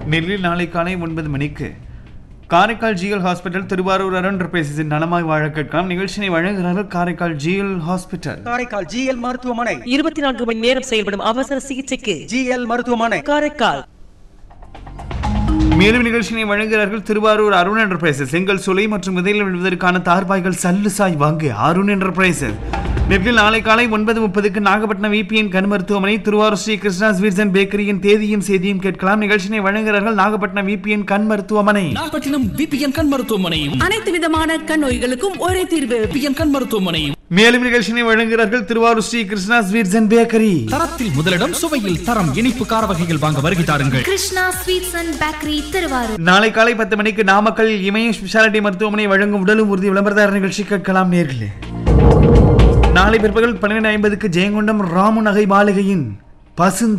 நெல்லில் நாளை காலை ஒன்பது மணிக்கு காரைக்கால் ஜிஎல் ஹாஸ்பிட்டல் திருவாரூர் அருண் பேசிஸின் நலமாய் வாழ கேட்கலாம் நிகழ்ச்சியை வழங்குகிறார்கள் Karaikal GL hospital Karaikal GL மருத்துவமனை இருபத்தி நான்கு மணி நேரம் செயல்படும் அவசர சிகிச்சைக்கு ஜிஎல் மருத்துவமனை காரைக்கால் மேலும் நிகழ்ச்சியை வழங்குகிறார்கள் திருவாரூர் அருண் என்டர்பிரைசஸ் செங்கல் சுலை மற்றும் விதையில் விழுவதற்கான தார்பாய்கள் சல்லு சாய் வாங்கு அருண் என்டர்பிரைசஸ் நெற்றில் நாளை காலை ஒன்பது முப்பதுக்கு நாகப்பட்டினம் விபிஎன் கண் மருத்துவமனை திருவாரூர் ஸ்ரீ கிருஷ்ணா ஸ்வீட்ஸ் அண்ட் பேக்கரியின் தேதியும் செய்தியும் கேட்கலாம் நிகழ்ச்சியை வழங்குகிறார்கள் நாகப்பட்டினம் விபிஎன் கண் மருத்துவமனை நாகப்பட்டினம் பிபிஎன் கண் மருத்துவமனையும் அனைத்து விதமான கண் நோய்களுக்கும் ஒரே தீர்வு பிபிஎன் கண் மருத்துவமனையும் மேலும் நிகழ்ச்சியை வழங்குகிறார்கள் Thiruvarur Sri Krishna sweets and bakery தரத்தில் முதலிடம் சுவையில் தரம் இனிப்பு கார வகைகள் வாங்க வருகை தாருங்கள் Krishna sweets and bakery Thiruvarur நாளை காலை பத்து மணிக்கு நாமக்கல் இமய ஸ்பெஷாலிட்டி மருத்துவமனை வழங்கும் உடலும் உறுதி விளம்பரதார நிகழ்ச்சி கேட்கலாம் நேர்களே நாளை பிற்பகல் பன்னிரண்டு ஐம்பதுக்கு ஜெயங்கொண்டம் ராமு நகை மாளிகையின் பசுந்த